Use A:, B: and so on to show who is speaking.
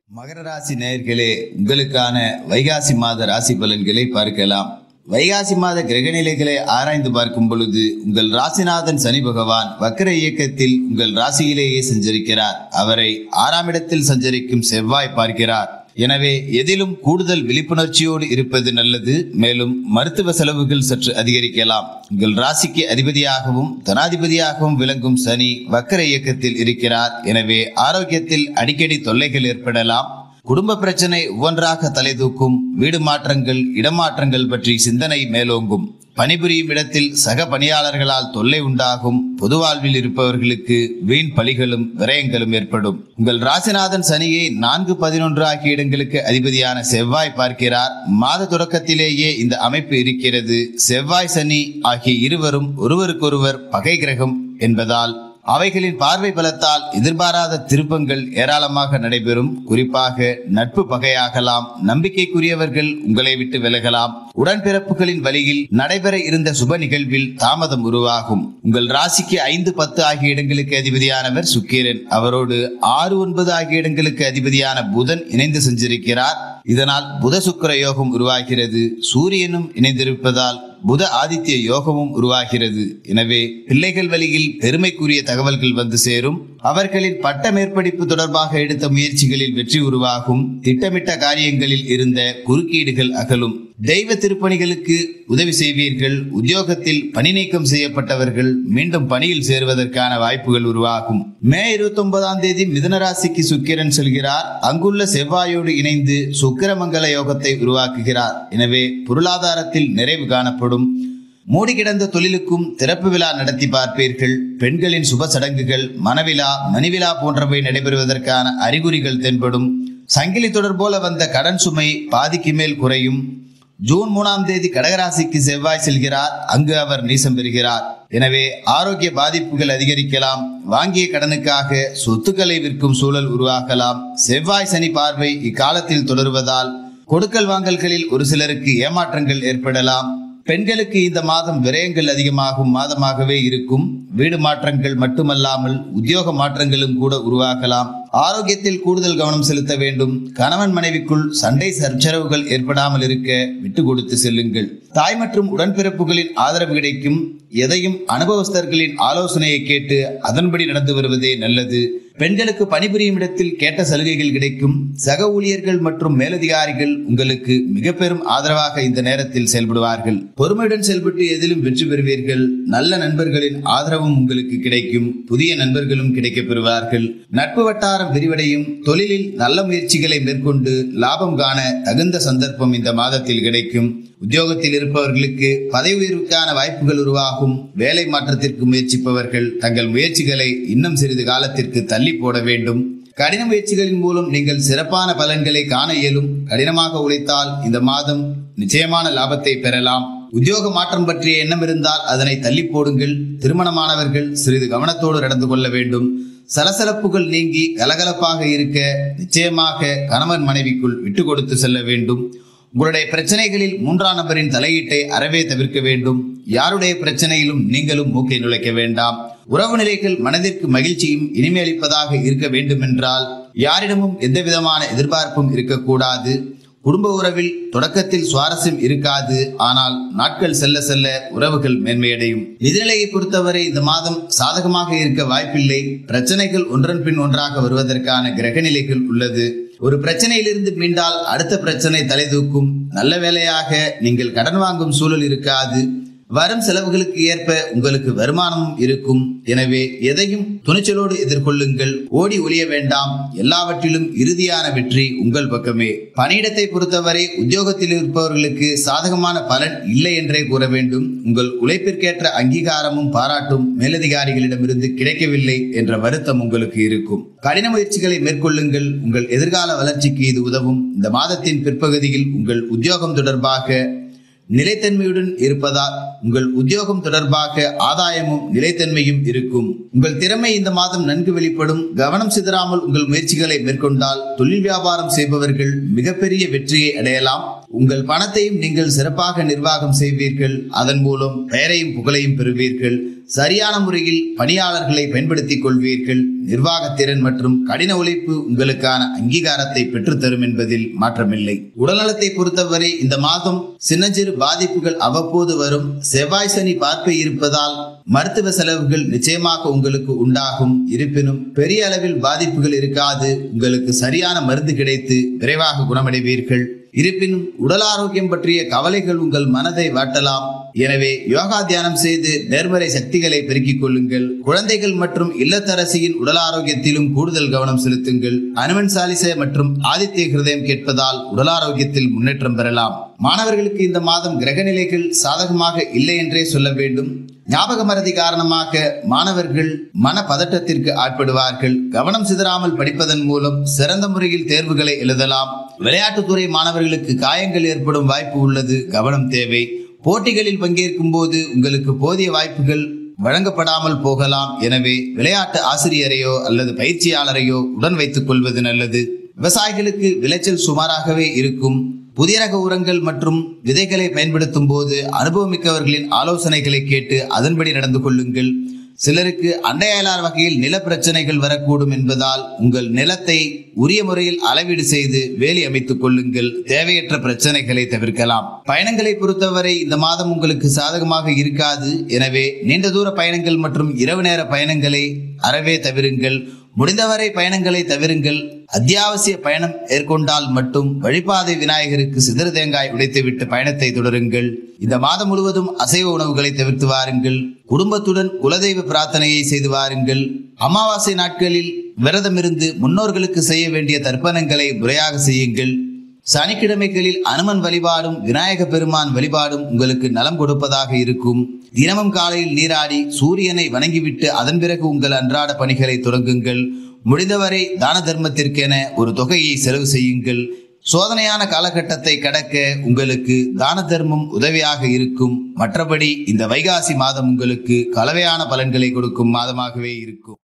A: மகர ராசி நேயர்களே உங்களுக்கான வைகாசி மாத ராசி பலன்களை பார்க்கலாம் வைகாசி மாத கிரகநிலைகளை ஆராய்ந்து பார்க்கும் பொழுது உங்கள் ராசிநாதன் சனி பகவான் வக்கர இயக்கத்தில் உங்கள் ராசியிலேயே சஞ்சரிக்கிறார் அவரை ஆறாம் இடத்தில் சஞ்சரிக்கும் செவ்வாய் பார்க்கிறார் எனவே எதிலும் கூடுதல் விழிப்புணர்ச்சியோடு இருப்பது நல்லது மேலும் மருத்துவ செலவுகள் சற்று அதிகரிக்கலாம் உங்கள் ராசிக்கு அதிபதியாகவும் தனாதிபதியாகவும் விளங்கும் சனி வக்கர இயக்கத்தில் இருக்கிறார் எனவே ஆரோக்கியத்தில் அடிக்கடி தொல்லைகள் ஏற்படலாம் குடும்ப பிரச்சனை ஒவ்வொன்றாக தலை தூக்கும் வீடு மாற்றங்கள் இடமாற்றங்கள் பற்றி சிந்தனை மேலோங்கும் பணிபுரியும் இடத்தில் சக பணியாளர்களால் தொல்லை உண்டாகும் பொது வாழ்வில் இருப்பவர்களுக்கு வீண் பலிகளும் விரயங்களும் ஏற்படும் உங்கள் ராசிநாதன் சனியை நான்கு பதினொன்று ஆகிய இடங்களுக்கு அதிபதியான செவ்வாய் பார்க்கிறார் மாத தொடக்கத்திலேயே இந்த அமைப்பு இருக்கிறது செவ்வாய் சனி ஆகிய இருவரும் ஒருவருக்கொருவர் பகை கிரகம் என்பதால் அவைகளின் பார்வை பலத்தால் எதிர்பாராத திருப்பங்கள் ஏராளமாக நடைபெறும் குறிப்பாக நட்பு பகையாகலாம் நம்பிக்கைக்குரியவர்கள் உங்களை விட்டு விலகலாம் உடன்பிறப்புகளின் வழியில் நடைபெற இருந்த சுப நிகழ்வில் தாமதம் உருவாகும் உங்கள் ராசிக்கு ஐந்து பத்து ஆகிய இடங்களுக்கு அதிபதியானவர் சுக்கிரன் அவரோடு ஆறு ஒன்பது ஆகிய இடங்களுக்கு அதிபதியான புதன் இணைந்து செஞ்சிருக்கிறார் இதனால் புத சுக்கர யோகம் உருவாகிறது சூரியனும் இணைந்திருப்பதால் புத ஆதித்ய யோகமும் உருவாகிறது எனவே பிள்ளைகள் வழியில் பெருமைக்குரிய தகவல்கள் வந்து சேரும் அவர்களின் பட்ட மேற்படிப்பு தொடர்பாக எடுத்த முயற்சிகளில் வெற்றி உருவாகும் திட்டமிட்ட காரியங்களில் இருந்த குறுக்கீடுகள் அகலும் தெய்வ திருப்பணிகளுக்கு உதவி செய்வீர்கள் உத்தியோகத்தில் பணி நீக்கம் செய்யப்பட்டவர்கள் மீண்டும் பணியில் சேருவதற்கான வாய்ப்புகள் உருவாகும் மே இருபத்தி ஒன்பதாம் தேதி மிதுன ராசிக்கு சுக்கிரன் செல்கிறார் அங்குள்ள செவ்வாயோடு இணைந்து சுக்கிரமங்கல யோகத்தை உருவாக்குகிறார் எனவே பொருளாதாரத்தில் நிறைவு காணப்படும் மூடி கிடந்த தொழிலுக்கும் திறப்பு விழா நடத்தி பார்ப்பீர்கள் பெண்களின் சுப சடங்குகள் மனவிழா மணிவிழா போன்றவை நடைபெறுவதற்கான அறிகுறிகள் தென்படும் சங்கிலி தொடர் போல வந்த கடன் சுமை பாதிக்கு மேல் குறையும் ஜூன் மூணாம் தேதி கடகராசிக்கு செவ்வாய் செல்கிறார் அங்கு அவர் நீசம் பெறுகிறார் எனவே ஆரோக்கிய பாதிப்புகள் அதிகரிக்கலாம் வாங்கிய கடனுக்காக சொத்துக்களை விற்கும் சூழல் உருவாகலாம் செவ்வாய் சனி பார்வை இக்காலத்தில் தொடருவதால் கொடுக்கல் வாங்கல்களில் ஒரு சிலருக்கு ஏமாற்றங்கள் ஏற்படலாம் பெண்களுக்கு இந்த மாதம் விரயங்கள் அதிகமாகும் மாதமாகவே இருக்கும் வீடு மாற்றங்கள் மட்டுமல்லாமல் உத்தியோக மாற்றங்களும் கூட உருவாகலாம் ஆரோக்கியத்தில் கூடுதல் கவனம் செலுத்த வேண்டும் கணவன் மனைவிக்குள் சண்டை சர்ச்சரவுகள் ஏற்படாமல் இருக்க விட்டு கொடுத்து செல்லுங்கள் தாய் மற்றும் உடன்பிறப்புகளின் ஆதரவு கிடைக்கும் எதையும் அனுபவஸ்தர்களின் ஆலோசனையை கேட்டு அதன்படி நடந்து வருவதே நல்லது பெண்களுக்கு பணிபுரியும் இடத்தில் கேட்ட சலுகைகள் கிடைக்கும் சக ஊழியர்கள் மற்றும் மேலதிகாரிகள் உங்களுக்கு மிக பெரும் ஆதரவாக இந்த நேரத்தில் செயல்படுவார்கள் பொறுமையுடன் செயல்பட்டு எதிலும் வெற்றி பெறுவீர்கள் நல்ல நண்பர்களின் ஆதரவும் உங்களுக்கு கிடைக்கும் புதிய நண்பர்களும் கிடைக்கப் பெறுவார்கள் நட்பு வட்டாரம் விரிவடையும் தொழிலில் நல்ல முயற்சிகளை மேற்கொண்டு லாபம் காண தகுந்த சந்தர்ப்பம் இந்த மாதத்தில் கிடைக்கும் உத்தியோகத்தில் இருப்பவர்களுக்கு பதவி உயர்வுக்கான வாய்ப்புகள் உருவாகும் வேலை மாற்றத்திற்கு முயற்சிப்பவர்கள் தங்கள் முயற்சிகளை இன்னும் சிறிது காலத்திற்கு தள்ளி போட வேண்டும் கடின முயற்சிகளின் மூலம் நீங்கள் சிறப்பான பலன்களை காண இயலும் கடினமாக உழைத்தால் இந்த மாதம் நிச்சயமான லாபத்தை பெறலாம் உத்தியோக மாற்றம் பற்றிய எண்ணம் இருந்தால் அதனை தள்ளி போடுங்கள் திருமணமானவர்கள் சிறிது கவனத்தோடு நடந்து கொள்ள வேண்டும் சலசலப்புகள் நீங்கி கலகலப்பாக இருக்க நிச்சயமாக கணவன் மனைவிக்குள் விட்டு கொடுத்து செல்ல வேண்டும் உங்களுடைய பிரச்சனைகளில் மூன்றாம் நபரின் தலையீட்டை அறவே தவிர்க்க வேண்டும் யாருடைய பிரச்சனையிலும் நீங்களும் மூக்கை நுழைக்க வேண்டாம் உறவு நிலைகள் மனதிற்கு மகிழ்ச்சியும் இனிமை அளிப்பதாக இருக்க வேண்டும் என்றால் யாரிடமும் எந்த விதமான எதிர்பார்ப்பும் இருக்கக்கூடாது குடும்ப உறவில் தொடக்கத்தில் சுவாரஸ்யம் இருக்காது ஆனால் நாட்கள் செல்ல செல்ல உறவுகள் மேன்மையடையும் நிதிநிலையை பொறுத்தவரை இந்த மாதம் சாதகமாக இருக்க வாய்ப்பில்லை பிரச்சனைகள் ஒன்றன் பின் ஒன்றாக வருவதற்கான கிரக நிலைகள் உள்ளது ஒரு பிரச்சனையிலிருந்து மீண்டால் அடுத்த பிரச்சனை தலை தூக்கும் நல்ல வேலையாக நீங்கள் கடன் வாங்கும் சூழல் இருக்காது வரும் செலவுகளுக்கு ஏற்ப உங்களுக்கு வருமானமும் இருக்கும் எனவே எதையும் துணிச்சலோடு எதிர்கொள்ளுங்கள் ஓடி ஒளிய வேண்டாம் எல்லாவற்றிலும் இறுதியான வெற்றி உங்கள் பக்கமே பணியிடத்தை பொறுத்தவரை உத்தியோகத்தில் இருப்பவர்களுக்கு சாதகமான பலன் இல்லை என்றே கூற வேண்டும் உங்கள் உழைப்பிற்கேற்ற அங்கீகாரமும் பாராட்டும் மேலதிகாரிகளிடமிருந்து கிடைக்கவில்லை என்ற வருத்தம் உங்களுக்கு இருக்கும் கடின முயற்சிகளை மேற்கொள்ளுங்கள் உங்கள் எதிர்கால வளர்ச்சிக்கு இது உதவும் இந்த மாதத்தின் பிற்பகுதியில் உங்கள் உத்தியோகம் தொடர்பாக நிலைத்தன்மையுடன் இருப்பதால் உங்கள் உத்தியோகம் தொடர்பாக ஆதாயமும் நிலைத்தன்மையும் இருக்கும் உங்கள் திறமை இந்த மாதம் நன்கு வெளிப்படும் கவனம் சிதறாமல் உங்கள் முயற்சிகளை மேற்கொண்டால் தொழில் வியாபாரம் செய்பவர்கள் மிகப்பெரிய வெற்றியை அடையலாம் உங்கள் பணத்தையும் நீங்கள் சிறப்பாக நிர்வாகம் செய்வீர்கள் அதன் மூலம் பெயரையும் புகழையும் பெறுவீர்கள் சரியான முறையில் பணியாளர்களை பயன்படுத்திக் கொள்வீர்கள் நிர்வாகத்திறன் மற்றும் கடின உழைப்பு உங்களுக்கான அங்கீகாரத்தை பெற்றுத்தரும் என்பதில் மாற்றமில்லை உடல்நலத்தை பொறுத்தவரை இந்த மாதம் சின்னஞ்சிறு பாதிப்புகள் அவ்வப்போது வரும் செவ்வாய் சனி பார்ப்பை இருப்பதால் மருத்துவ செலவுகள் நிச்சயமாக உங்களுக்கு உண்டாகும் இருப்பினும் பெரிய அளவில் பாதிப்புகள் இருக்காது உங்களுக்கு சரியான மருந்து கிடைத்து விரைவாக குணமடைவீர்கள் இருப்பினும் உடல் ஆரோக்கியம் பற்றிய கவலைகள் உங்கள் மனதை வாட்டலாம் எனவே யோகா தியானம் செய்து நேர்மறை சக்திகளை பெருக்கிக் கொள்ளுங்கள் குழந்தைகள் மற்றும் இல்லத்தரசியின் உடல் ஆரோக்கியத்திலும் கூடுதல் கவனம் செலுத்துங்கள் அனுமன் சாலிச மற்றும் ஆதித்ய ஹிருதயம் கேட்பதால் உடல் ஆரோக்கியத்தில் முன்னேற்றம் பெறலாம் மாணவர்களுக்கு இந்த மாதம் கிரக நிலைகள் சாதகமாக இல்லை என்றே சொல்ல வேண்டும் ஞாபக மறதி காரணமாக மாணவர்கள் மன பதட்டத்திற்கு ஆட்படுவார்கள் கவனம் சிதறாமல் படிப்பதன் மூலம் சிறந்த முறையில் தேர்வுகளை எழுதலாம் விளையாட்டுத்துறை மாணவர்களுக்கு காயங்கள் ஏற்படும் வாய்ப்பு உள்ளது கவனம் தேவை போட்டிகளில் பங்கேற்கும் போது உங்களுக்கு போதிய வாய்ப்புகள் வழங்கப்படாமல் போகலாம் எனவே விளையாட்டு ஆசிரியரையோ அல்லது பயிற்சியாளரையோ உடன் வைத்துக் கொள்வது நல்லது விவசாயிகளுக்கு விளைச்சல் சுமாராகவே இருக்கும் புதிய ரக உரங்கள் மற்றும் விதைகளை பயன்படுத்தும் போது அனுபவமிக்கவர்களின் ஆலோசனைகளை கேட்டு அதன்படி நடந்து கொள்ளுங்கள் சிலருக்கு அண்டையலார் வகையில் நில பிரச்சனைகள் வரக்கூடும் என்பதால் உங்கள் நிலத்தை உரிய முறையில் அளவீடு செய்து வேலி அமைத்துக் கொள்ளுங்கள் தேவையற்ற பிரச்சனைகளை தவிர்க்கலாம் பயணங்களை பொறுத்தவரை இந்த மாதம் உங்களுக்கு சாதகமாக இருக்காது எனவே நீண்ட தூர பயணங்கள் மற்றும் இரவு நேர பயணங்களை அறவே தவிருங்கள் முடிந்தவரை பயணங்களை தவிருங்கள் அத்தியாவசிய பயணம் மேற்கொண்டால் மட்டும் வழிபாதை விநாயகருக்கு சிதறு தேங்காய் உடைத்துவிட்டு பயணத்தை தொடருங்கள் இந்த மாதம் முழுவதும் அசைவ உணவுகளை தவிர்த்து வாருங்கள் குடும்பத்துடன் குலதெய்வ பிரார்த்தனையை செய்து வாருங்கள் அமாவாசை நாட்களில் விரதமிருந்து முன்னோர்களுக்கு செய்ய வேண்டிய தர்ப்பணங்களை முறையாக செய்யுங்கள் சனிக்கிழமைகளில் அனுமன் வழிபாடும் விநாயக பெருமான் வழிபாடும் உங்களுக்கு நலம் கொடுப்பதாக இருக்கும் தினமும் காலையில் நீராடி சூரியனை வணங்கிவிட்டு அதன் பிறகு உங்கள் அன்றாட பணிகளை தொடங்குங்கள் முடிந்தவரை தான தர்மத்திற்கென ஒரு தொகையை செலவு செய்யுங்கள் சோதனையான காலகட்டத்தை கடக்க உங்களுக்கு தான தர்மம் உதவியாக இருக்கும் மற்றபடி இந்த வைகாசி மாதம் உங்களுக்கு கலவையான பலன்களை கொடுக்கும் மாதமாகவே இருக்கும்